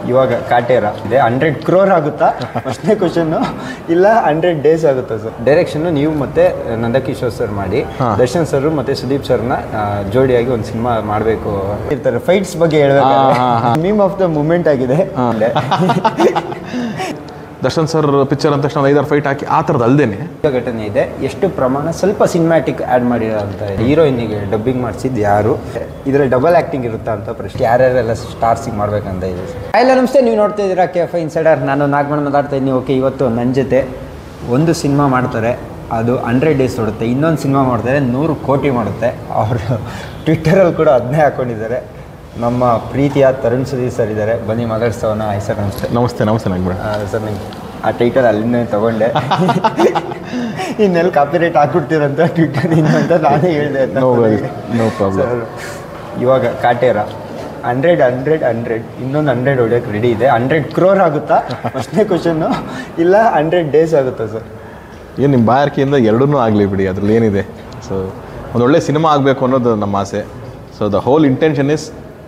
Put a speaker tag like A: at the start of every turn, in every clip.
A: ಇವಾಗ ಕಾಟೇರ ಇದೆ ಹಂಡ್ರೆಡ್ ಕ್ರೋರ್ ಆಗುತ್ತಾ ಫಸ್ಟ್ನೇ ಕ್ವಶನ್ನು ಇಲ್ಲ ಹಂಡ್ರೆಡ್ ಡೇಸ್ ಆಗುತ್ತಾ ಸರ್ ಡೈರೆಕ್ಷನ್ ನೀವು ಮತ್ತೆ ನಂದಕಿಶೋರ್ ಸರ್ ಮಾಡಿ ದರ್ಶನ್ ಸರ್ ಮತ್ತೆ ಸುದೀಪ್ ಸರ್ನ ಆ, ಜೋಡಿಯಾಗಿ ಒಂದು ಸಿನಿಮಾ ಮಾಡಬೇಕು ಇರ್ತಾರೆ ಫೈಟ್ಸ್ ಬಗ್ಗೆ ಹೇಳ್ಬೇಕು ಮೀಮ್ ಆಫ್ ದ ಮೂಮೆಂಟ್ ಆಗಿದೆ
B: ದರ್ಶನ್ ಸರ್ ಪಿಕ್ಚರ್ ಅಂತ ತಕ್ಷಣ ಒಂದು ಐದಾರು ಫೈಟ್ ಹಾಕಿ ಆ ಥರದ್ದು ಅಲ್ದೇನೆ
A: ಘಟನೆ ಇದೆ ಎಷ್ಟು ಪ್ರಮಾಣ ಸ್ವಲ್ಪ ಸಿನಿಮ್ಯಾಟಿಕ್ ಆ್ಯಡ್ ಮಾಡಿರೋಂಥ ಹೀರೋಯಿನ್ಗೆ ಡಬ್ಬಿಂಗ್ ಮಾಡಿಸಿದ್ದು ಯಾರು ಇದರಲ್ಲಿ ಡಬಲ್ ಆ್ಯಕ್ಟಿಂಗ್ ಇರುತ್ತಾ ಅಂತ ಪ್ರಶ್ನೆ ಯಾರ್ಯಾರೆಲ್ಲ ಸ್ಟಾರ್ಸಿಗೆ ಮಾಡ್ಬೇಕಂತ ಇದೆ ಎಲ್ಲ ನಮಸ್ತೆ ನೀವು ನೋಡ್ತಾ ಇದ್ದೀರಾ ಕೆ ಫೈ ಇನ್ಸೈಡರ್ ನಾನು ನಾಗಮಣ ಮಾತಾಡ್ತಾ ಇದ್ದೀನಿ ಓಕೆ ಇವತ್ತು ನನ್ನ ಜೊತೆ ಒಂದು ಸಿನಿಮಾ ಮಾಡ್ತಾರೆ ಅದು ಹಂಡ್ರೆಡ್ ಡೇಸ್ ಓಡುತ್ತೆ ಇನ್ನೊಂದು ಸಿನಿಮಾ ಮಾಡ್ತಾರೆ ನೂರು ಕೋಟಿ ಮಾಡುತ್ತೆ ಅವರು ಟ್ವಿಟ್ಟರಲ್ಲಿ ಕೂಡ ಅದನ್ನೇ ಹಾಕೊಂಡಿದ್ದಾರೆ ನಮ್ಮ ಪ್ರೀತಿಯ ತರುಣ್ ಸುದೀಪ್ ಸರ್ ಇದ್ದಾರೆ ಬನ್ನಿ ಮಾತಾಡ್ಸೋಣ ಆಯ್ ಸರ್ ನಮಸ್ತೆ
B: ನಮಸ್ತೆ ನಮಸ್ತೆ ನಾಗ್ಬೇಡ
A: ಆ, ಸರ್ ನಂಗೆ ಆ ಟೈಟಲ್ ಅಲ್ಲಿಂದ ತಗೊಂಡೆ ಇನ್ನೆಲ್ಲಿ ಕಾಪಿರೇಟ್ ಹಾಕ್ಬಿಡ್ತೀರಂತ ಟ್ವಿಟರ್ ಅಂತ ನಾನೇ ಹೇಳಿದೆ ಅಂತ
B: No worries, no problem.
A: Sir, ಇವಾಗ ಕಾಟೇರ ಹಂಡ್ರೆಡ್ ಹಂಡ್ರೆಡ್ ಹಂಡ್ರೆಡ್ ಇನ್ನೊಂದು ಹಂಡ್ರೆಡ್ ಹೊಡಿಯೋಕೆ ರೆಡಿ ಇದೆ ಹಂಡ್ರೆಡ್ ಕ್ರೋರ್ ಆಗುತ್ತಾ ಫಸ್ಟ್ನೇ ಕ್ವಶನ್ನು ಇಲ್ಲ ಹಂಡ್ರೆಡ್ ಡೇಸ್ ಆಗುತ್ತಾ ಸರ್
B: ಏನು ನಿಮ್ಮ ಬಾಯಾರಿಕೆಯಿಂದ ಎರಡೂ ಆಗಲಿ ಬಿಡಿ ಅದ್ರಲ್ಲಿ ಏನಿದೆ ಸೊ ಒಂದು ಒಳ್ಳೆ ಸಿನಿಮಾ ಆಗಬೇಕು ಅನ್ನೋದು ನಮ್ಮ ಆಸೆ so the whole intention is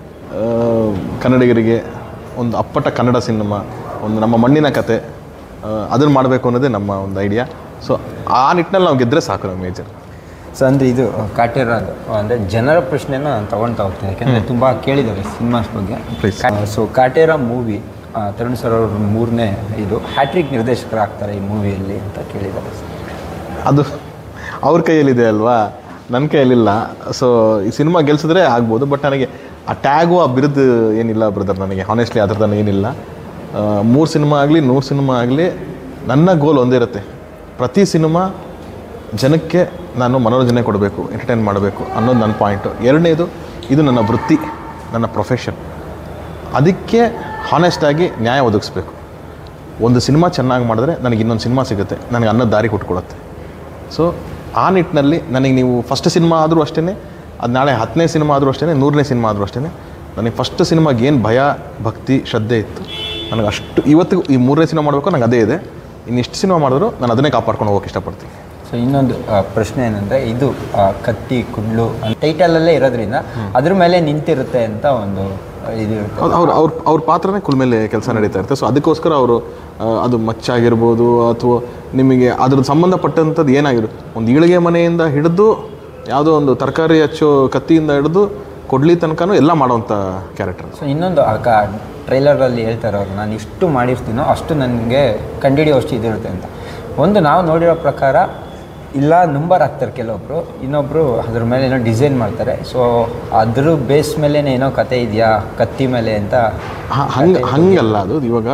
B: ಕನ್ನಡಿಗರಿಗೆ ಒಂದು ಅಪ್ಪಟ ಕನ್ನಡ ಸಿನಿಮಾ ಒಂದು ನಮ್ಮ ಮಣ್ಣಿನ ಕತೆ ಅದನ್ನು ಮಾಡಬೇಕು ಅನ್ನೋದೇ ನಮ್ಮ ಒಂದು ಐಡಿಯಾ ಸೊ ಆ ನಿಟ್ಟಿನಲ್ಲಿ ನಾವು ಗೆದ್ದರೆ ಸಾಕು ನಮ್ಮ ಮೇಜರ್
A: ಸೊ ಅಂದರೆ ಇದು ಕಾಟೇರ ಅದು ಅಂದರೆ ಜನರ ಪ್ರಶ್ನೆನ ನಾನು ತಗೊಳ್ತಾ ಹೋಗ್ತೀನಿ ಯಾಕೆಂದರೆ ತುಂಬ ಕೇಳಿದ್ದಾರೆ ಸಿನಿಮಾಸ್ ಬಗ್ಗೆ
B: Please.
A: So Kaatera movie Tarun sir ಅವ್ರ ಮೂರನೇ ಇದು ಹ್ಯಾಟ್ರಿಕ್ ನಿರ್ದೇಶಕರಾಗ್ತಾರೆ ಈ ಮೂವಿಯಲ್ಲಿ ಅಂತ ಕೇಳಿದ್ದಾರೆ
B: ಅದು ಅವ್ರ ಕೈಯಲ್ಲಿದೆ ಅಲ್ವಾ ನನ್ನ ಕೈಯಲ್ಲಿಲ್ಲ ಸೊ ಈ ಸಿನಿಮಾ ಗೆಲ್ಸಿದ್ರೆ ಆಗ್ಬೋದು ಬಟ್ ನನಗೆ ಆ ಟ್ಯಾಗು ಆ ಬಿರುದು ಏನಿಲ್ಲ ಬ್ರದರ್ ನನಗೆ ಹಾನೆಸ್ಟ್ಲಿ ಆ ಥರದ್ದು ಏನಿಲ್ಲ ಮೂರು ಸಿನಿಮಾ ಆಗಲಿ ನೂರು ಸಿನಿಮಾ ಆಗಲಿ ನನ್ನ ಗೋಲ್ ಒಂದೇ ಇರುತ್ತೆ ಪ್ರತಿ ಸಿನಿಮಾ ಜನಕ್ಕೆ ನಾನು ಮನೋರಂಜನೆ ಕೊಡಬೇಕು ಎಂಟರ್ಟೈನ್ ಮಾಡಬೇಕು ಅನ್ನೋದು ನನ್ನ ಪಾಯಿಂಟು ಎರಡನೇದು ಇದು ನನ್ನ ವೃತ್ತಿ ನನ್ನ ಪ್ರೊಫೆಷನ್ ಅದಕ್ಕೆ ಹಾನೆಸ್ಟಾಗಿ ನ್ಯಾಯ ಒದಗಿಸ್ಬೇಕು ಒಂದು ಸಿನಿಮಾ ಚೆನ್ನಾಗಿ ಮಾಡಿದ್ರೆ ನನಗೆ ಇನ್ನೊಂದು ಸಿನಿಮಾ ಸಿಗುತ್ತೆ ನನಗೆ ಅನ್ನದ ದಾರಿ ಕೊಟ್ಕೊಡುತ್ತೆ ಸೊ ಆ ನಿಟ್ಟಿನಲ್ಲಿ ನನಗೆ ನೀವು ಫಸ್ಟ್ ಸಿನಿಮಾ ಆದರೂ ಅಷ್ಟೇ ಅದು ನಾಳೆ ಹತ್ತನೇ ಸಿನಿಮಾ ಆದರೂ ಅಷ್ಟೇ ನೂರನೇ ಸಿನಿಮಾ ಆದರೂ ಅಷ್ಟೇ ನನಗೆ ಫಸ್ಟ್ ಸಿನಿಮಾಗೆ ಏನು ಭಯ ಭಕ್ತಿ ಶ್ರದ್ಧೆ ಇತ್ತು ನನಗೆ ಅಷ್ಟು ಇವತ್ತಿಗೂ ಈ ಮೂರನೇ ಸಿನಿಮಾ ಮಾಡಬೇಕು ನನಗೆ ಅದೇ ಇದೆ ಇನ್ನು ಎಷ್ಟು ಸಿನಿಮಾ ಮಾಡಿದ್ರು ನಾನು ಅದನ್ನೇ ಕಾಪಾಡ್ಕೊಂಡು ಹೋಗೋಕೆ ಇಷ್ಟಪಡ್ತೀನಿ
A: ಸೊ ಇನ್ನೊಂದು ಆ, ಪ್ರಶ್ನೆ ಏನಂದರೆ ಇದು ಆ, ಕತ್ತಿ ಕುಡ್ಲು ಟೈಟಲಲ್ಲೇ ಇರೋದ್ರಿಂದ ಅದ್ರ ಮೇಲೆ ನಿಂತಿರುತ್ತೆ ಅಂತ ಒಂದು ಆ, ಇದು ಇರುತ್ತೆ
B: ಅವ್ರು ಅವ್ರ ಅವ್ರ ಅವ್ರ ಪಾತ್ರನೇ ಕುಲ್ ಮೇಲೆ ಕೆಲಸ ನಡೀತಾ ಇರುತ್ತೆ ಸೊ ಅದಕ್ಕೋಸ್ಕರ ಅವರು ಅದು ಮಚ್ಚಾಗಿರ್ಬೋದು ಅಥವಾ ನಿಮಗೆ ಅದ್ರ ಸಂಬಂಧಪಟ್ಟಂಥದ್ದು ಏನಾಗಿರು ಒಂದು ಈಳಿಗೆ ಮನೆಯಿಂದ ಹಿಡಿದು ಯಾವುದೋ ಒಂದು ತರಕಾರಿ ಹಚ್ಚೋ ಕತ್ತಿಯಿಂದ ಹಿಡಿದು ಕೊಡ್ಲಿ ತನಕನೂ ಎಲ್ಲ ಮಾಡೋವಂಥ ಕ್ಯಾರೆಕ್ಟರ್
A: ಸೊ ಇನ್ನೊಂದು ಆ ಕ ಟ್ರೈಲರಲ್ಲಿ ಹೇಳ್ತಾರೆ ಅವರು ನಾನು ಇಷ್ಟು ಮಾಡಿರ್ತೀನೋ ಅಷ್ಟು ನನಗೆ ಕಂಡಿಡಿಯೋಷ್ಟು ಇದಿರುತ್ತೆ ಅಂತ ಒಂದು ನಾವು ನೋಡಿರೋ ಪ್ರಕಾರ ಇಲ್ಲ ನಂಬರ್ ಹಾಕ್ತಾರೆ ಕೆಲವೊಬ್ರು ಇನ್ನೊಬ್ಬರು ಅದ್ರ ಮೇಲೆ ಏನೋ ಡಿಸೈನ್ ಮಾಡ್ತಾರೆ ಸೊ ಅದ್ರ ಬೇಸ್ ಮೇಲೆ ಏನೋ ಕತೆ ಇದೆಯಾ ಕತ್ತಿ ಮೇಲೆ ಅಂತ
B: ಹಂಗೆ ಹಂಗಲ್ಲ ಅದು ಇವಾಗ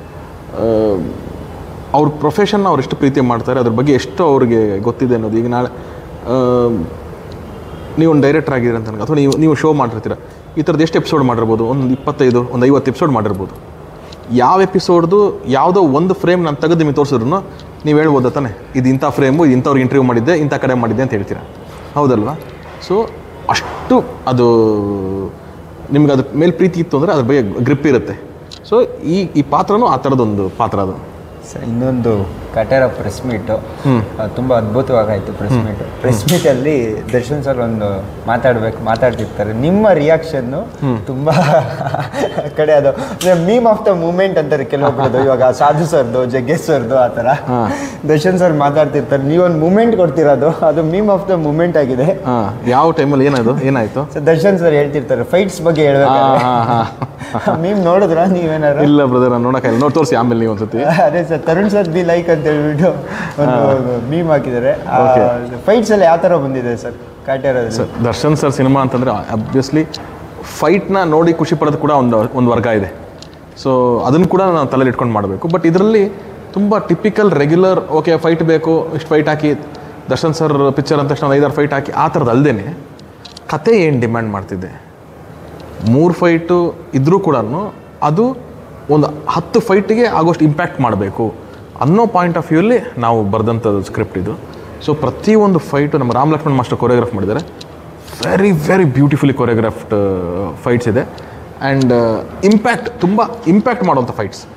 B: ಅವ್ರ ಪ್ರೊಫೆಷನ್ನ ಅವ್ರು ಎಷ್ಟು ಪ್ರೀತಿ ಮಾಡ್ತಾರೆ ಅದ್ರ ಬಗ್ಗೆ ಎಷ್ಟು ಅವ್ರಿಗೆ ಗೊತ್ತಿದೆ ಅನ್ನೋದು ಈಗ ನಾಳೆ ಆ, ನೀವು ಒಂದು ಡೈರೆಕ್ಟರ್ ಆಗಿದ್ದೀರ ಅಂತ ಅಥವಾ ನೀವು ನೀವು ಶೋ ಮಾಡಿರ್ತೀರ ಈ ಥರದ್ದು ಎಷ್ಟು ಎಪಿಸೋಡ್ ಮಾಡಿರ್ಬೋದು ಒಂದು ಇಪ್ಪತ್ತೈದು ಒಂದು ಐವತ್ತು ಎಪಿಸೋಡ್ ಮಾಡಿರ್ಬೋದು ಯಾವ ಎಪಿಸೋಡ್ದು ಯಾವುದೋ ಒಂದು ಫ್ರೇಮ್ ನಾನು ತೆಗೆದು ನಿಮಗೆ ತೋರಿಸಿದ್ರು ನೀವು ಹೇಳ್ಬೋದು ತಾನೆ ಇದು ಇಂಥ ಫ್ರೇಮು ಇದು ಇಂಥವ್ರಿಗೆ ಇಂಟರ್ವ್ಯೂ ಮಾಡಿದ್ದೆ ಇಂಥ ಕಡೆ ಮಾಡಿದ್ದೆ ಅಂತ ಹೇಳ್ತೀರಾ ಹೌದಲ್ವಾ ಸೊ ಅಷ್ಟು ಅದು ನಿಮ್ಗೆ ಅದ್ರ ಮೇಲೆ ಪ್ರೀತಿ ಇತ್ತು ಅಂದರೆ ಅದ್ರ ಬಗ್ಗೆ ಗ್ರಿಪ್ ಇರುತ್ತೆ ಸೊ ಈ ಈ ಪಾತ್ರನೂ ಆ ಥರದೊಂದು ಪಾತ್ರ ಅದು
A: ಸೊ ಇನ್ನೊಂದು ಕಟೇರ ಪ್ರೆಸ್ ಮೀಟು ತುಂಬ ಅದ್ಭುತವಾಗಾಯಿತು ಪ್ರೆಸ್ ಮೀಟು ಪ್ರೆಸ್ ಮೀಟಲ್ಲಿ ದರ್ಶನ್ ಸರ್ ಒಂದು ಮಾತಾಡ್ಬೇಕು ಮಾತಾಡ್ತಿರ್ತಾರೆ ನಿಮ್ಮ ರಿಯಾಕ್ಷನ್ನು ತುಂಬ ಕಡೆ ಅದು ಮೀಮ್ ಆಫ್ ದ ಮೂಮೆಂಟ್ ಅಂತಾರೆ ಕೆಲವೊಬ್ರದ್ದು ಇವಾಗ ಸಾಧು ಸರ್ದು ಜಗ್ಗೇಶ್ ಸರ್ದು ಆ ಥರ ದರ್ಶನ್ ಸರ್ ಮಾತಾಡ್ತಿರ್ತಾರೆ ನೀವೊಂದು ಮೂಮೆಂಟ್ ಕೊಡ್ತಿರೋದು ಅದು ಮೀಮ್ ಆಫ್ ದ ಮೂಮೆಂಟ್ ಆಗಿದೆ
B: ಹಾಂ ಯಾವ ಟೈಮಲ್ಲಿ ಏನದು ಏನಾಯಿತು
A: ಸೊ ದರ್ಶನ್ ಸರ್ ಹೇಳ್ತಿರ್ತಾರೆ ಫೈಟ್ಸ್ ಬಗ್ಗೆ ಹೇಳ್ಬೇಕು ಮೀಮ್ ನೋಡಿದ್ರ ನೀವೇನಾರು
B: ಇಲ್ಲ ಬ್ರದರ್ ನಾನು ನೋಡೋಕ್ಕಾಗಿಲ್ಲ ನೋಡಿ ತೋರಿಸಿ ಆಮೇಲೆ ನೀವು ಒಂದ್ಸತಿ
A: ಅದೇ sir Tarun sir be like ಅಂತ ಹೇಳ್ಬಿಟ್ಟು ಒಂದು ಮೀಮ್ ಹಾಕಿದ್ದಾರೆ ಫೈಟ್ಸ್ ಎಲ್ಲ ಯಾವ ಥರ ಬಂದಿದೆ ಸರ್ ಕಾಟೇರದಲ್ಲಿ
B: ಸರ್ ದರ್ಶನ್ ಸರ್ ಸಿನಿಮಾ ಅಂತಂದರೆ ಅಬ್ವಿಯಸ್ಲಿ ಫೈಟ್ನ ನೋಡಿ ಖುಷಿ ಪಡೋದು ಕೂಡ ಒಂದು ಒಂದು ವರ್ಗ ಇದೆ ಸೊ ಅದನ್ನು ಕೂಡ ನಾವು ತಲೆಯಲ್ಲಿ ಇಟ್ಕೊಂಡು ಮಾಡಬೇಕು ಬಟ್ ಇದರಲ್ಲಿ ತುಂಬ ಟಿಪಿಕಲ್ ರೆಗ್ಯುಲರ್ ಓಕೆ ಫೈಟ್ ಬೇಕು ಇಷ್ಟು ಫೈಟ್ ಹಾಕಿ ದರ್ಶನ್ ಸರ್ ಪಿಕ್ಚರ್ ಅಂತ ತಕ್ಷಣ ಒಂದು ಐದಾರು ಫೈಟ್ ಹಾಕಿ ಆ ಥರದ್ದು ಅಲ್ಲದೆ ಕತೆ ಏನು ಡಿಮ್ಯಾಂಡ್ ಮಾಡ್ತಿದ್ದೆ ಮೂರು ಫೈಟು ಇದ್ದರೂ ಕೂಡ ಅದು ಒಂದು ಹತ್ತು ಫೈಟಿಗೆ ಆಗೋಷ್ಟು ಇಂಪ್ಯಾಕ್ಟ್ ಮಾಡಬೇಕು ಅನ್ನೋ ಪಾಯಿಂಟ್ ಆಫ್ ವ್ಯೂಲ್ಲಿ ನಾವು ಬರೆದಂಥದ್ದು ಸ್ಕ್ರಿಪ್ಟ್ ಇದು ಸೊ ಪ್ರತಿಯೊಂದು ಫೈಟು ನಮ್ಮ ರಾಮ್ ಲಕ್ಷ್ಮಣ್ ಮಾಸ್ಟರ್ ಕೊರಿಯೋಗ್ರಾಫ್ ಮಾಡಿದ್ದಾರೆ very very beautifully choreographed fights ಇದೆ ಆ್ಯಂಡ್ ಇಂಪ್ಯಾಕ್ಟ್ ತುಂಬ ಇಂಪ್ಯಾಕ್ಟ್ ಮಾಡುವಂಥ ಫೈಟ್ಸ್
A: ಸೊ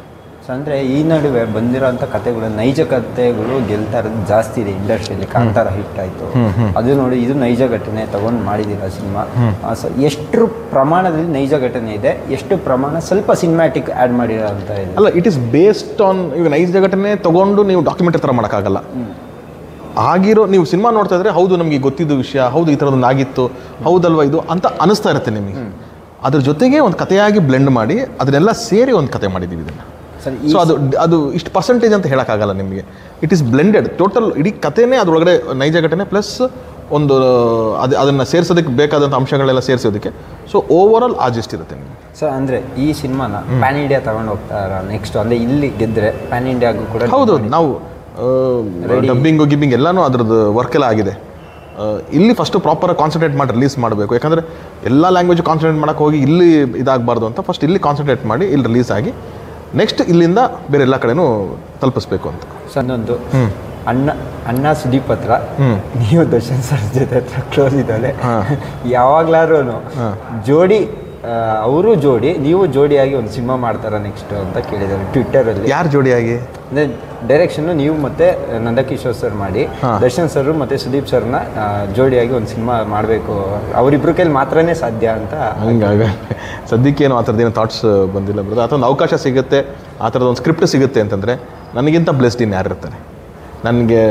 A: ಸೊ ಅಂದರೆ ಈ ನಡುವೆ ಬಂದಿರೋಂಥ ಕತೆಗಳು ನೈಜ ಕತೆಗಳು ಗೆಲ್ತಾ ಇರೋದು ಜಾಸ್ತಿ ಇದೆ ಇಂಡಸ್ಟ್ರಿಯಲ್ಲಿ ಕಾಂತಾರ ಹಿಟ್ ಆಯಿತು ಅದು ನೋಡಿ ಇದು ನೈಜ ಘಟನೆ ತಗೊಂಡು ಮಾಡಿದ್ದೀರ ಸಿನಿಮಾ ಸೊ ಎಷ್ಟು ಪ್ರಮಾಣದಲ್ಲಿ ನೈಜ ಘಟನೆ ಇದೆ ಎಷ್ಟು ಪ್ರಮಾಣ ಸ್ವಲ್ಪ ಸಿನಿಮ್ಯಾಟಿಕ್ ಆ್ಯಡ್ ಮಾಡಿರೋ ಅಂತ ಇದೆ
B: ಅಲ್ಲ ಇಟ್ ಇಸ್ ಬೇಸ್ಡ್ ಆನ್ ಈಗ ನೈಜ ಘಟನೆ ತಗೊಂಡು ನೀವು ಡಾಕ್ಯುಮೆಂಟರಿ ಥರ ಮಾಡೋಕ್ಕಾಗಲ್ಲ ಆಗಿರೋ ನೀವು ಸಿನಿಮಾ ನೋಡ್ತಾ ಇದ್ರೆ ಹೌದು ನಮಗೆ ಗೊತ್ತಿದ್ದು ವಿಷಯ ಹೌದು ಈ ಥರದೊಂದು ಆಗಿತ್ತು ಹೌದಲ್ವಾ ಇದು ಅಂತ ಅನಿಸ್ತಾ ಇರುತ್ತೆ ನಿಮಗೆ ಅದ್ರ ಜೊತೆಗೆ ಒಂದು ಕಥೆಯಾಗಿ ಬ್ಲೆಂಡ್ ಮಾಡಿ ಅದನ್ನೆಲ್ಲ ಸೇರಿ ಒಂದು ಕತೆ ಮಾಡಿದ್ದೀವಿ ಇದನ್ನು
A: ಸರ್
B: ಸೊ ಅದು ಅದು ಇಷ್ಟು ಪರ್ಸೆಂಟೇಜ್ ಅಂತ ಹೇಳೋಕ್ಕಾಗಲ್ಲ ನಿಮಗೆ ಇಟ್ ಈಸ್ ಬ್ಲೆಂಡೆಡ್ ಟೋಟಲ್ ಇಡೀ ಕಥೆನೇ ಅದರೊಳಗಡೆ ನೈಜ ಘಟನೆ ಪ್ಲಸ್ ಒಂದು ಅದು ಅದನ್ನು ಸೇರಿಸೋದಕ್ಕೆ ಬೇಕಾದಂಥ ಅಂಶಗಳೆಲ್ಲ ಸೇರಿಸೋದಕ್ಕೆ ಸೊ ಓವರ್ ಆಲ್ ಆಜಿಸ್ಟ್ ಇರುತ್ತೆ ನಿಮಗೆ
A: ಸರ್ ಅಂದರೆ ಈ ಸಿನಿಮಾನ ಪ್ಯಾನ್ ಇಂಡಿಯಾ ತಗೊಂಡು ಹೋಗ್ತಾರ ನೆಕ್ಸ್ಟ್ ಅಂದರೆ ಇಲ್ಲಿ ಗೆದ್ದರೆ ಪ್ಯಾನ್ ಇಂಡಿಯಾಗೂ ಕೂಡ
B: ಹೌದು ನಾವು ಡಬ್ಬಿಂಗು ಗಿಬ್ಬಿಂಗ್ ಎಲ್ಲನೂ ಅದ್ರದ್ದು ವರ್ಕ್ ಎಲ್ಲ ಆಗಿದೆ ಆ, ಇಲ್ಲಿ ಫಸ್ಟು ಪ್ರಾಪರ್ ಕಾನ್ಸಂಟ್ರೇಟ್ ಮಾಡಿ ರಿಲೀಸ್ ಮಾಡಬೇಕು ಯಾಕಂದರೆ ಎಲ್ಲ ಲ್ಯಾಂಗ್ವೇಜ್ ಕಾನ್ಸಂಟ್ರೇಟ್ ಮಾಡೋಕ್ಕೆ ಹೋಗಿ ಇಲ್ಲಿ ಇದಾಗಬಾರ್ದು ಅಂತ ಫಸ್ಟ್ ಇಲ್ಲಿ ಕಾನ್ಸಂಟ್ರೇಟ್ ಮಾಡಿ ಇಲ್ಲಿ ರಿಲೀಸ್ ಆಗಿ ನೆಕ್ಸ್ಟ್ ಇಲ್ಲಿಂದ ಬೇರೆ ಎಲ್ಲ ಕಡೆನೂ ತಲುಪಿಸ್ಬೇಕು ಅಂತ
A: ಸರ್ ಇನ್ನೊಂದು ಅಣ್ಣ ಅಣ್ಣ ಸುದೀಪ್ ಹತ್ರ ನೀವು ದರ್ಶನ್ ಸರ್ ಜೊತೆ ಹತ್ರ ಕ್ಲೋಸ್ ಇದ್ದಾಳೆ ಯಾವಾಗ್ಲಾರು ಜೋಡಿ ಅವರು ಜೋಡಿ ನೀವು ಜೋಡಿಯಾಗಿ ಒಂದು ಸಿನಿಮಾ ಮಾಡ್ತಾರ ನೆಕ್ಸ್ಟ್ ಅಂತ ಕೇಳಿದ್ದಾರೆ ಟ್ವಿಟ್ಟರಲ್ಲಿ
B: ಯಾರು ಜೋಡಿಯಾಗಿ
A: ಅಂದರೆ ಡೈರೆಕ್ಷನ್ನು ನೀವು ಮತ್ತೆ ನಂದಕಿಶೋರ್ ಸರ್ ಮಾಡಿ ದರ್ಶನ್ ಸರ್ ಮತ್ತೆ ಸುದೀಪ್ ಸರ್ನ ಆ, ಜೋಡಿಯಾಗಿ ಒಂದು ಸಿನಿಮಾ ಮಾಡಬೇಕು ಅವರಿಬ್ರ ಕೈಲಿ ಮಾತ್ರನೇ ಸಾಧ್ಯ ಅಂತ
B: ಹಂಗಾಗಿ ಸದ್ಯಕ್ಕೇನು ಆ ಥರದ್ದೇನು ಥಾಟ್ಸ್ ಬಂದಿಲ್ಲ ಬರೋದು ಅಥವಾ ಒಂದು ಅವಕಾಶ ಸಿಗುತ್ತೆ ಆ ಥರದ ಒಂದು ಸ್ಕ್ರಿಪ್ಟ್ ಸಿಗುತ್ತೆ ಅಂತಂದರೆ ನನಗಿಂತ ಬ್ಲೆಸ್ಡ್ ಇನ್ನು ಯಾರು ಇರ್ತಾರೆ ನನಗೆ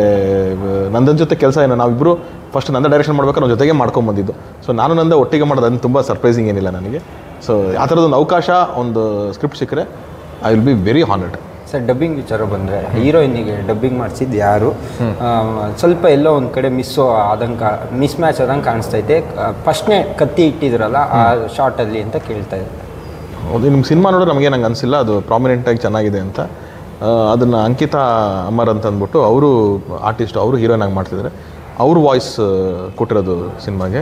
B: ನಂದನ ಜೊತೆ ಕೆಲಸ ಏನು ನಾವಿಬ್ಬರು ಫಸ್ಟ್ ನಂದ ಡೈರೆಕ್ಷನ್ ಮಾಡ್ಬೇಕಾದ್ರೆ ನಾವು ಜೊತೆಗೆ ಮಾಡ್ಕೊಂಬಂದಿದ್ದು ಸೊ ನಾನು ನಂದ ಒಟ್ಟಿಗೆ ಮಾಡೋದು ಅದನ್ನು ತುಂಬ ಸರ್ಪ್ರೈಸಿಂಗ್ ಏನಿಲ್ಲ ನನಗೆ ಸೊ ಆ ಥರದೊಂದು ಅವಕಾಶ ಒಂದು ಸ್ಕ್ರಿಪ್ಟ್ ಸಿಕ್ಕರೆ I will be very honoured
A: sir dubbing ವಿಚಾರ ಬಂದರೆ ಹೀರೋಯಿನಿಗೆ ಡಬ್ಬಿಂಗ್ ಮಾಡಿಸಿದ್ದು ಯಾರು ಆ, ಸ್ವಲ್ಪ ಎಲ್ಲೋ ಒಂದು ಕಡೆ ಮಿಸ್ಸು ಆದಂಗೆ ಮಿಸ್ ಮ್ಯಾಚ್ ಆದಂಗೆ ಕಾಣಿಸ್ತೈತೆ ಫಸ್ಟ್ನೇ ಕತ್ತಿ ಇಟ್ಟಿದ್ರಲ್ಲ ಆ ಶಾರ್ಟಲ್ಲಿ ಅಂತ ಕೇಳ್ತಾ ಇದ್ದಾರೆ
B: ಹೌದು ನಿಮ್ಮ ಸಿನಿಮಾ ನೋಡಿದ್ರೆ ನಮಗೆ ನಂಗೆ ಅನಿಸಿಲ್ಲ ಅದು ಪ್ರಾಮಿನೆಂಟಾಗಿ ಚೆನ್ನಾಗಿದೆ ಅಂತ ಅದನ್ನು ಅಂಕಿತಾ ಅಮರ್ ಅಂತ ಅಂದ್ಬಿಟ್ಟು ಅವರು ಆರ್ಟಿಸ್ಟ್ ಅವರು ಹೀರೋಯಿನ್ ಆಗಿ ಮಾಡ್ತಿದ್ದಾರೆ ಅವ್ರ ವಾಯ್ಸ್ ಕೊಟ್ಟಿರೋದು ಸಿನಿಮಾಗೆ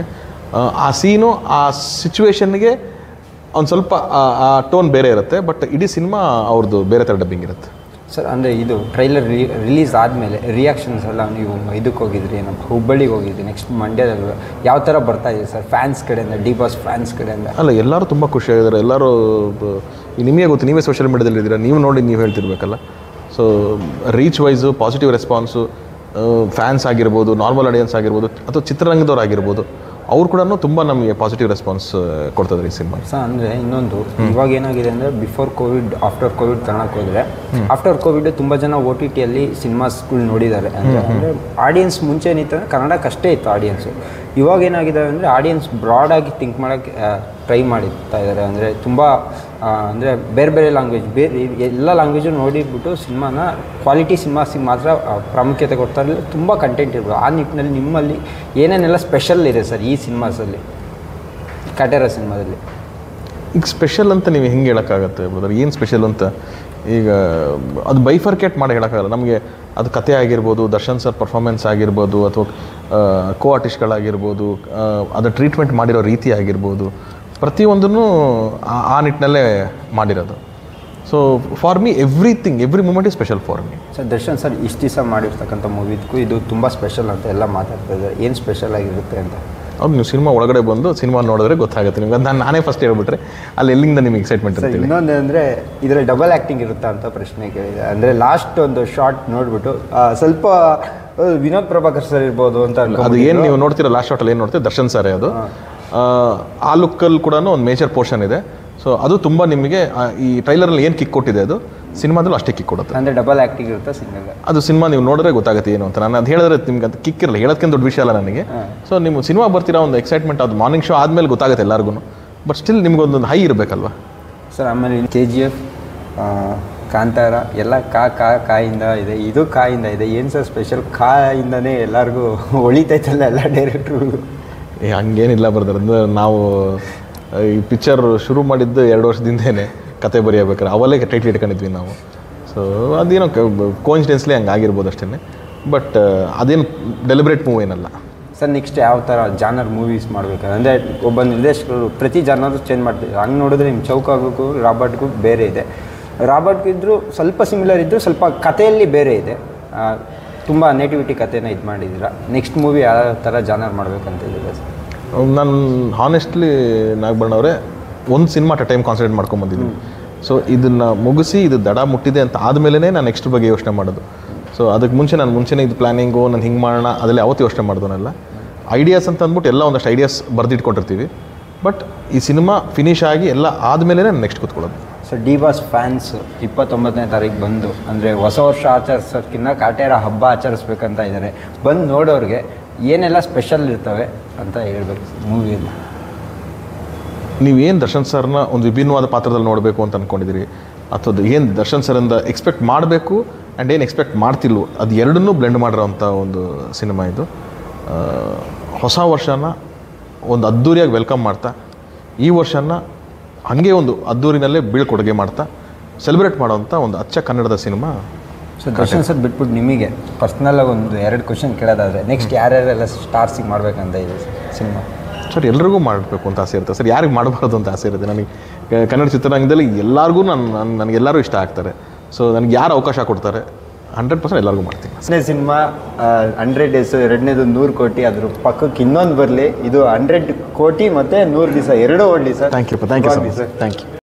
B: ಆ ಸೀನು ಆ ಸಿಚುವೇಶನ್ಗೆ ಒಂದು ಸ್ವಲ್ಪ ಆ- ಆ ಟೋನ್ ಬೇರೆ ಇರುತ್ತೆ ಬಟ್ ಇಡೀ ಸಿನಿಮಾ ಅವ್ರದ್ದು ಬೇರೆ ಥರ ಡಬ್ಬಿಂಗ್ ಇರುತ್ತೆ
A: ಸರ್ ಅಂದರೆ ಇದು ಟ್ರೈಲರ್ ರಿಲೀಸ್ ಆದಮೇಲೆ ರಿಯಾಕ್ಷನ್ಸ್ ಎಲ್ಲ ನೀವು ಇದಕ್ಕೆ ಹೋಗಿದ್ರಿ ಏನಪ್ಪ ಹುಬ್ಬಳ್ಳಿಗೆ ಹೋಗಿದ್ರಿ ನೆಕ್ಸ್ಟ್ ಮಂಡ್ಯದಲ್ಲಿ ಯಾವ ಥರ ಬರ್ತಾ ಇದೆ ಸರ್ ಫ್ಯಾನ್ಸ್ ಕಡೆಯಿಂದ ಡಿ ಬಾಸ್ ಫ್ಯಾನ್ಸ್ ಕಡೆಯಿಂದ
B: ಅಲ್ಲ ಎಲ್ಲರೂ ತುಂಬ ಖುಷಿಯಾಗಿದ್ದಾರೆ ಎಲ್ಲರೂ ಬ- ಈ ನಿಮಗೆ ಗೊತ್ತು ನೀವೇ ಸೋಷಿಯಲ್ ಮೀಡಿಯಾದಲ್ಲಿ ಇದ್ದೀರಾ ನೀವು ನೋಡಿ ನೀವು ಹೇಳ್ತಿರ್ಬೇಕಲ್ಲ so reach wise positive response fans ಆಗಿರ್ಬೋದು ನಾರ್ಮಲ್ ಆಡಿಯನ್ಸ್ ಆಗಿರ್ಬೋದು ಅಥವಾ ಚಿತ್ರರಂಗದವ್ರು ಆಗಿರ್ಬೋದು ಅವ್ರು ಕೂಡ ತುಂಬ ನಮಗೆ ಪಾಸಿಟಿವ್ ರೆಸ್ಪಾನ್ಸ್ ಕೊಡ್ತದ್ರಿ ಈ ಸಿನಿಮಾ
A: ಸರ್ ಅಂದರೆ ಇನ್ನೊಂದು ಇವಾಗ ಏನಾಗಿದೆ ಅಂದರೆ ಬಿಫೋರ್ ಕೋವಿಡ್ ಆಫ್ಟರ್ ಕೋವಿಡ್ ತಗೊಳಕ್ಕೆ ಹೋದರೆ ಆಫ್ಟರ್ ಕೋವಿಡ್ ತುಂಬ ಜನ ಓ ಟಿ ಟಿಯಲ್ಲಿ ಸಿನಿಮಾಸ್ಗಳು ನೋಡಿದ್ದಾರೆ ಅಂದರೆ ಅಂದರೆ ಆಡಿಯನ್ಸ್ ಮುಂಚೆ ಏನಿತ್ತಂದರೆ ಕನ್ನಡಕ್ಕಷ್ಟೇ ಇತ್ತು ಆಡಿಯನ್ಸು ಇವಾಗ ಏನಾಗಿದೆ ಅಂದರೆ ಆಡಿಯನ್ಸ್ ಬ್ರಾಡಾಗಿ ಥಿಂಕ್ ಮಾಡೋಕ್ಕೆ ಟ್ರೈ ಮಾಡ್ತಾ ಇದ್ದಾರೆ ಅಂದರೆ ತುಂಬ ಅಂದರೆ ಬೇರೆ ಬೇರೆ ಲ್ಯಾಂಗ್ವೇಜ್ ಬೇರೆ ಎಲ್ಲ ಲ್ಯಾಂಗ್ವೇಜು ನೋಡಿಬಿಟ್ಟು ಸಿನಿಮಾನ ಕ್ವಾಲಿಟಿ ಸಿನಿಮಾಸಿಗೆ ಮಾತ್ರ ಆ, ಪ್ರಾಮುಖ್ಯತೆ ಕೊಡ್ತಾ ಇರಲಿಲ್ಲ ತುಂಬ ಕಂಟೆಂಟ್ ಇರ್ಬೋದು ಆ ನಿಟ್ಟಿನಲ್ಲಿ ನಿಮ್ಮಲ್ಲಿ ಏನೇನೆಲ್ಲ ಸ್ಪೆಷಲ್ ಇದೆ ಸರ್ ಈ ಸಿನಿಮಾಸಲ್ಲಿ ಕಟೇರ ಸಿನಿಮಾದಲ್ಲಿ
B: ಈಗ ಸ್ಪೆಷಲ್ ಅಂತ ನೀವು ಹೆಂಗೆ ಹೇಳೋಕ್ಕಾಗತ್ತೆ ಬ್ರದರ್ ಏನು ಸ್ಪೆಷಲ್ ಅಂತ ಈಗ ಅದು ಬೈಫರ್ಕೇಟ್ ಮಾಡಿ ಹೇಳೋಕ್ಕಾಗಲ್ಲ ನಮಗೆ ಅದು ಕತೆ ಆಗಿರ್ಬೋದು ದರ್ಶನ್ ಸರ್ ಪರ್ಫಾರ್ಮೆನ್ಸ್ ಆಗಿರ್ಬೋದು ಅಥವಾ ಕೋ ಆರ್ಟಿಸ್ಟ್ಗಳಾಗಿರ್ಬೋದು ಅದು ಟ್ರೀಟ್ಮೆಂಟ್ ಮಾಡಿರೋ ರೀತಿ ಆಗಿರ್ಬೋದು ಪ್ರತಿಯೊಂದನ್ನು ಆ- ಆ ನಿಟ್ಟಿನಲ್ಲೇ ಮಾಡಿರೋದು so for me everything every moment is special for me
A: sir Darshan sir ಇಷ್ಟು ದಿವಸ ಮಾಡಿರ್ತಕ್ಕಂಥ ಮೂವಿದ್ಗೂ ಇದು ತುಂಬ ಸ್ಪೆಷಲ್ ಅಂತ ಎಲ್ಲ ಮಾತಾಡ್ತಾ ಇದ್ದಾರೆ ಏನು ಸ್ಪೆಷಲ್ ಆಗಿರುತ್ತೆ ಅಂತ
B: ಅದು ನೀವು ಸಿನಿಮಾ ಒಳಗಡೆ ಬಂದು ಸಿನಿಮಾ ನೋಡಿದ್ರೆ ಗೊತ್ತಾಗುತ್ತೆ ನಿಮ್ಗೆ ನಾನು ನಾನೇ ಫಸ್ಟ್ ಹೇಳ್ಬಿಟ್ರೆ ಅಲ್ಲಿ ಎಲ್ಲಿಂದ ನಿಮಗೆ ಎಕ್ಸೈಟ್ಮೆಂಟ್
A: ಸರ್
B: ಇರ್ತೀವಿ
A: ಇನ್ನೊಂದು ಅಂದರೆ ಇದರಲ್ಲಿ ಡಬಲ್ ಆ್ಯಕ್ಟಿಂಗ್ ಇರುತ್ತಾ ಅಂತ ಪ್ರಶ್ನೆ ಕೇಳಿದೆ ಅಂದರೆ ಲಾಸ್ಟ್ ಒಂದು ಶಾರ್ಟ್ ನೋಡ್ಬಿಟ್ಟು ಆ, ಸ್ವಲ್ಪ ಆ, ವಿನೋದ್ ಪ್ರಭಾಕರ್ ಸರ್ ಇರ್ಬೋದು ಅಂತ
B: ಅದು
A: ಅನ್ಕೊಂಡ್ಬಿಟ್ಟಿದ್ರು.
B: ಏನು ನೀವು ನೋಡ್ತೀರಾ ಲಾಸ್ಟ್ ಶಾಟಲ್ಲಿ ಏನು ನೋಡ್ತೀವಿ ದರ್ಶನ್ ಸರೇ ಅದು ಆ, ಆ ಲುಕ್ಕಲ್ಲಿ ಕೂಡ ಒಂದು ಮೇಜರ್ ಪೋರ್ಷನ್ ಇದೆ ಸೊ ಅದು ತುಂಬ ನಿಮಗೆ ಆ, ಈ ಟ್ರೈಲರಲ್ಲಿ ಏನು ಕಿಕ್ ಕೊಟ್ಟಿದೆ ಅದು ಸಿನಿಮಾದಲ್ಲೂ ಅಷ್ಟೇ ಕಿಕ್ ಕೊಡುತ್ತೆ
A: ಅಂದರೆ ಡಬಲ್ ಆ್ಯಕ್ಟಿಂಗ್ ಇರುತ್ತಾ ಸಿಂಗಲ್
B: ಅದು ಸಿನಿಮಾ ನೀವು ನೋಡಿದ್ರೆ ಗೊತ್ತಾಗುತ್ತೆ ಏನು ಅಂತ ನಾನು ಅದು ಹೇಳಿದ್ರೆ ನಿಮ್ಗೆ ಅದು ಕಿಕ್ ಇರಲ್ಲ ಹೇಳೋದಕ್ಕಿಂತ ದೊಡ್ಡ ವಿಷಯ ಅಲ್ಲ ನನಗೆ ಸೊ ನೀವು ಸಿನಿಮಾ ಬರ್ತೀರಾ ಒಂದು ಎಕ್ಸೈಟ್ಮೆಂಟ್ ಅದು ಮಾರ್ನಿಂಗ್ ಶೋ ಆದಮೇಲೆ ಗೊತ್ತಾಗುತ್ತೆ ಎಲ್ಲರಿಗೂ ಬಟ್ ಸ್ಟಿಲ್ ನಿಮ್ಗೊಂದೊಂದು ಹೈ ಇರಬೇಕಲ್ವಾ
A: ಸರ್ ಆಮೇಲೆ ಕೆ ಜಿ ಎಫ್ ಕಾಂತಾರ ಎಲ್ಲ ಕಾ ಕಾ ಕಾಯಿಂದ ಇದೆ ಇದು ಕಾಯಿಂದ ಇದೆ ಏನು ಸರ್ ಸ್ಪೆಷಲ್ ಕಾಯಿಂದನೇ ಎಲ್ಲರಿಗೂ ಹೊಳಿತೈತಲ್ಲ ಎಲ್ಲ ಡೈರೆಕ್ಟ್ರು
B: ಏ ಹಂಗೇನಿಲ್ಲ ಬರ್ತಾರೆ ಅಂದ್ರೆ ನಾವು ಆ, ಈ ಪಿಕ್ಚರ್ ಶುರು ಮಾಡಿದ್ದು ಎರಡು ವರ್ಷದಿಂದೇನೆ ಕತೆ ಬರೆಯಬೇಕಾದ್ರೆ ಅವಲ್ಲೇ ಟೈಟ್ಲ್ ಇಟ್ಕೊಂಡಿದ್ವಿ ನಾವು ಸೊ ಅದೇನೋ ಕೋಇನ್ಸಿಡೆನ್ಸ್ಲಿ ಹಂಗೆ ಆಗಿರ್ಬೋದು ಅಷ್ಟೇ ಬಟ್ ಅದೇನು ಡೆಲಿಬ್ರೇಟ್ ಮೂವ್ ಏನಲ್ಲ
A: ಸರ್ ನೆಕ್ಸ್ಟ್ ಯಾವ ಥರ ಜಾನರ್ ಮೂವೀಸ್ ಮಾಡ್ಬೇಕು ಅಂದರೆ ಒಬ್ಬ ನಿರ್ದೇಶಕರು ಪ್ರತಿ ಜಾನರು ಚೇಂಜ್ ಮಾಡ್ತಿದ್ರು ಹಂಗೆ ನೋಡಿದ್ರೆ ನಿಮ್ಮ ಚೌಕಾಗೂ ರಾಬರ್ಟ್ಗೂ ಬೇರೆ ಇದೆ ರಾಬರ್ಟ್ಗೂ ಇದ್ದರೂ ಸ್ವಲ್ಪ ಸಿಮಿಲರ್ ಇದ್ದರೂ ಸ್ವಲ್ಪ ಕಥೆಯಲ್ಲಿ ಬೇರೆ ಇದೆ ತುಂಬ ನೇಟಿವಿಟಿ ಕಥೆನ ಇದು ಮಾಡಿದ್ದೀರಾ ನೆಕ್ಸ್ಟ್ ಮೂವಿ ಯಾವ ಥರ ಜಾನರ್ ಮಾಡ್ಬೇಕಂತ ಇದ್ದೀರಾ ಸರ್
B: ನಾನು ಹಾನೆಸ್ಟ್ಲಿ ನಾಗಬಣ್ಣವರೇ ಒಂದು ಸಿನಿಮಾ ಅಟ್ ಟೈಮ್ ಕಾನ್ಸಂಟ್ರೇಟ್ ಮಾಡ್ಕೊಂಬಂದಿದ್ದೀನಿ ಸೊ ಇದನ್ನು ಮುಗಿಸಿ ಇದು ದಡ ಮುಟ್ಟಿದೆ ಅಂತ ಆದಮೇಲೆ ನಾನು ನೆಕ್ಸ್ಟ್ ಬಗ್ಗೆ ಯೋಚನೆ ಮಾಡೋದು ಸೊ ಅದಕ್ಕೆ ಮುಂಚೆ ನಾನು ಮುಂಚೆನೇ ಇದು ಪ್ಲ್ಯಾನಿಂಗು ನಾನು ಹಿಂಗೆ ಮಾಡೋಣ ಅದೆಲ್ಲ ಯಾವತ್ತೂ ಯೋಚನೆ ಮಾಡೋದನ್ನೆಲ್ಲ ಐಡಿಯಾಸ್ ಅಂತ ಅಂದ್ಬಿಟ್ಟು ಎಲ್ಲ ಒಂದಷ್ಟು ಐಡಿಯಾಸ್ ಬರೆದಿಟ್ಕೊಂಡಿರ್ತೀವಿ ಬಟ್ ಈ ಸಿನಿಮಾ ಫಿನಿಶ್ ಆಗಿ ಎಲ್ಲ ಆದಮೇಲೆ ನಾನು ನೆಕ್ಸ್ಟ್ ಕೂತ್ಕೊಳ್ಳೋದು
A: ಸೊ ಡಿ ಬಾಸ್ ಫ್ಯಾನ್ಸ್ ಇಪ್ಪತ್ತೊಂಬತ್ತನೇ ತಾರೀಕು ಬಂದು ಅಂದರೆ ಹೊಸ ವರ್ಷ ಆಚರಿಸೋದಕ್ಕಿಂತ ಕಾಟೇರ ಹಬ್ಬ ಆಚರಿಸ್ಬೇಕಂತ ಇದ್ದಾರೆ ಬಂದು ನೋಡೋರಿಗೆ ಏನೆಲ್ಲ ಸ್ಪೆಷಲ್ ಇರ್ತವೆ ಅಂತ ಹೇಳ್ಬೇಕು ಮೂವಿಯಲ್ಲಿ
B: ನೀವೇನು ದರ್ಶನ್ ಸರ್ನ ಒಂದು ವಿಭಿನ್ನವಾದ ಪಾತ್ರದಲ್ಲಿ ನೋಡಬೇಕು ಅಂತ ಅಂದ್ಕೊಂಡಿದ್ದೀರಿ ಅಥವಾ ಏನು ದರ್ಶನ್ ಸರಿಂದ ಎಕ್ಸ್ಪೆಕ್ಟ್ ಮಾಡಬೇಕು ಆ್ಯಂಡ್ ಏನು ಎಕ್ಸ್ಪೆಕ್ಟ್ ಮಾಡ್ತಿಲ್ವೋ ಅದು ಎರಡನ್ನೂ ಬ್ಲೆಂಡ್ ಮಾಡಿರೋವಂಥ ಒಂದು ಸಿನಿಮಾ ಇದು ಆ, ಹೊಸ ವರ್ಷನ ಒಂದು ಅದ್ಧೂರಿಯಾಗಿ ವೆಲ್ಕಮ್ ಮಾಡ್ತಾ ಈ ವರ್ಷನ ಹಾಗೆ ಒಂದು ಅದ್ದೂರಿನಲ್ಲೇ ಬೀಳ್ಕೊಡುಗೆ ಮಾಡ್ತಾ ಸೆಲೆಬ್ರೇಟ್ ಮಾಡೋವಂಥ ಒಂದು ಅಚ್ಚ ಕನ್ನಡದ ಸಿನಿಮಾ
A: ಸೊ ದರ್ಶನ್ ಸರ್ ಬಿಟ್ಬಿಟ್ಟು ನಿಮಗೆ ಪರ್ಸ್ನಲಾಗಿ ಒಂದು ಎರಡು ಕ್ವಶನ್ ಕೇಳೋದಾದರೆ ನೆಕ್ಸ್ಟ್ ಯಾರ್ಯಾರೆಲ್ಲ ಸ್ಟಾರ್ಸಿಗೆ ಮಾಡ್ಬೇಕಂತ ಇದೆ ಸಿನಿಮಾ
B: ಸರ್ ಎಲ್ರಿಗೂ ಮಾಡಬೇಕು ಅಂತ ಆಸೆ ಇರುತ್ತೆ ಸರ್ ಯಾರಿಗೆ ಮಾಡಬಾರ್ದು ಅಂತ ಆಸೆ ಇರುತ್ತೆ ನನಗೆ ಕ- ಕನ್ನಡ ಚಿತ್ರರಂಗದಲ್ಲಿ ಎಲ್ಲರಿಗೂ ನಾನು ನಾನು ನನಗೆಲ್ಲರೂ ಇಷ್ಟ ಆಗ್ತಾರೆ ಸೊ ನನಗೆ ಯಾರು ಅವಕಾಶ ಕೊಡ್ತಾರೆ ಹಂಡ್ರೆಡ್ ಪರ್ಸೆಂಟ್ ಎಲ್ಲರಿಗೂ ಮಾಡ್ತೀನಿ
A: ಫಸ್ಟ್ನೇ ಸಿನಿಮಾ ಹಂಡ್ರೆಡ್ ಡೇಸ್ ಎರಡನೇದು ನೂರು ಕೋಟಿ ಅದ್ರ ಪಕ್ಕಕ್ಕೆ ಇನ್ನೊಂದು ಬರಲಿ ಇದು ಹಂಡ್ರೆಡ್ ಕೋಟಿ ಮತ್ತು ನೂರು ದಿವಸ ಎರಡೂ ಓಡಲಿ sir
B: thank you thank you
A: ಇವಾಗ್ಲಿ
B: ಸರ್ ಥ್ಯಾಂಕ್ ಯು